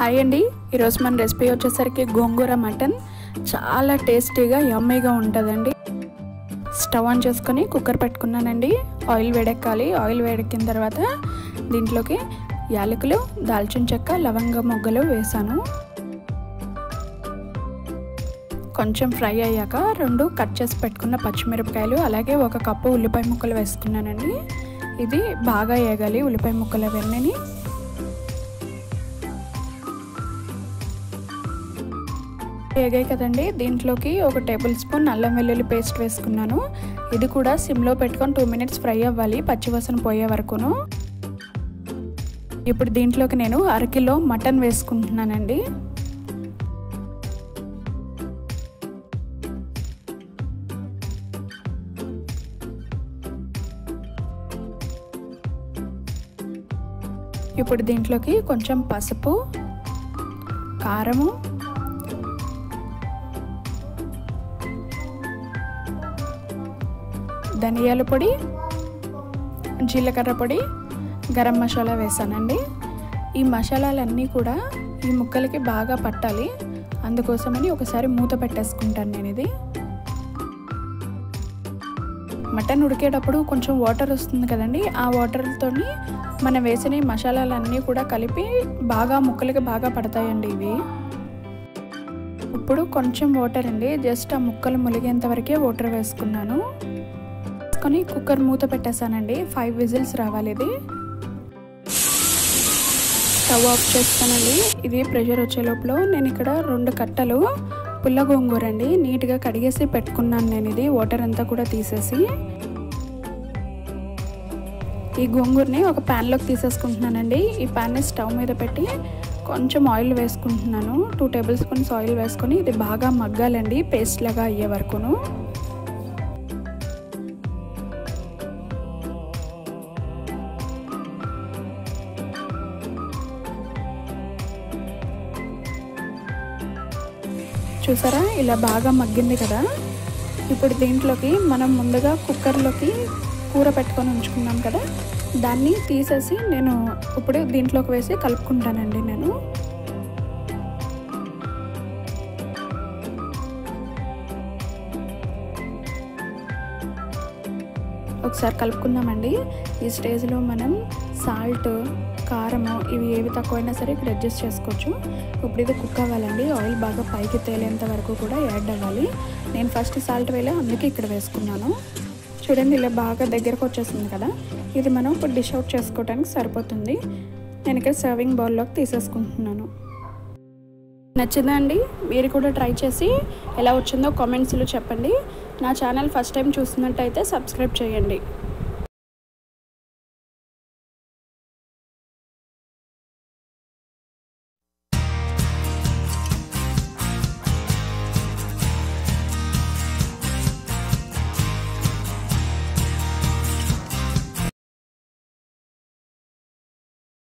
hi అండి ఈరోజు మన రెసిపీ వచ్చేసరికి గోంగూర మటన్ చాలా టేస్టీగా యమ్మీగా ఉంటుందండి స్టవ్ ఆన్ చేసుకొని కుక్కర్ పెట్టుకున్నానండి ఆయిల్ వేడెక్కాలి ఆయిల్ వేడెక్కిన తర్వాత దీంట్లోకి యాలకులు దాల్చిన చెక్క లవంగ మొగ్గలు వేసాను కొంచెం ఫ్రై అయ్యాక రెండు కట్ చేసి పెట్టుకున్న పచ్చిమిరపకాయలు అలాగే ఒక కప్పు ఉల్లిపాయ ముక్కలు వేసుకున్నానండి ఇది బాగా వేగాలి ఉల్లిపాయ ముక్కలు అవన్నీ వేగాయి కదండి దీంట్లోకి ఒక టేబుల్ స్పూన్ అల్లం వెల్లుల్లి పేస్ట్ వేసుకున్నాను ఇది కూడా సిమ్లో పెట్టుకొని టూ మినిట్స్ ఫ్రై అవ్వాలి పచ్చివాసన పోయే వరకును ఇప్పుడు దీంట్లోకి నేను అరకిలో మటన్ వేసుకుంటున్నానండి ఇప్పుడు దీంట్లోకి కొంచెం పసుపు కారము ధనియాల పొడి జీలకర్ర పొడి గరం మసాలా వేసానండి ఈ మసాలాలన్నీ కూడా ఈ ముక్కలకి బాగా పట్టాలి అందుకోసమని ఒకసారి మూత పెట్టేసుకుంటాను నేను ఇది మటన్ ఉడికేటప్పుడు కొంచెం వాటర్ వస్తుంది కదండి ఆ వాటర్తో మనం వేసిన ఈ మసాలాలన్నీ కూడా కలిపి బాగా ముక్కలకి బాగా పడతాయండి ఇవి ఇప్పుడు కొంచెం వాటర్ అండి జస్ట్ ఆ ముక్కలు ములిగేంత వరకే వాటర్ వేసుకున్నాను వేసుకొని కుక్కర్ మూత పెట్టేశానండి ఫైవ్ విజిల్స్ రావాలి ఇది స్టవ్ ఆఫ్ చేస్తానండి ఇది ప్రెషర్ వచ్చే లోపల నేను ఇక్కడ రెండు కట్టలు పుల్ల గోంగూర అండి నీట్గా కడిగేసి పెట్టుకున్నాను నేను ఇది వాటర్ అంతా కూడా తీసేసి ఈ గోంగూరని ఒక ప్యాన్లోకి తీసేసుకుంటున్నానండి ఈ ప్యాన్ని స్టవ్ మీద పెట్టి కొంచెం ఆయిల్ వేసుకుంటున్నాను టూ టేబుల్ స్పూన్స్ ఆయిల్ వేసుకొని ఇది బాగా మగ్గాలండి పేస్ట్ లాగా అయ్యే వరకును చూసారా ఇలా బాగా మగ్గింది కదా ఇప్పుడు దీంట్లోకి మనం ముందుగా కుక్కర్లోకి కూర పెట్టుకొని ఉంచుకున్నాం కదా దాన్ని తీసేసి నేను ఇప్పుడు దీంట్లోకి వేసి కలుపుకుంటానండి నేను ఒకసారి కలుపుకుందామండి ఈ స్టేజ్లో మనం సాల్ట్ కారము ఇవి ఏవి తక్కువైనా సరే ఇక్కడ అడ్జస్ట్ చేసుకోవచ్చు ఇప్పుడు ఇది కుక్ అవ్వాలండి ఆయిల్ బాగా పైకి తేలేంత వరకు కూడా యాడ్ అవ్వాలి నేను ఫస్ట్ సాల్ట్ వేలే అందుకే ఇక్కడ వేసుకున్నాను చూడండి ఇలా బాగా దగ్గరకు వచ్చేసింది కదా ఇది మనం ఇప్పుడు డిష్ అవుట్ చేసుకోవడానికి సరిపోతుంది నేను ఇక్కడ సర్వింగ్ బౌల్లోకి తీసేసుకుంటున్నాను నచ్చిందా అండి మీరు కూడా ట్రై చేసి ఎలా వచ్చిందో కామెంట్స్లో చెప్పండి నా ఛానల్ ఫస్ట్ టైం చూస్తున్నట్టయితే సబ్స్క్రైబ్ చేయండి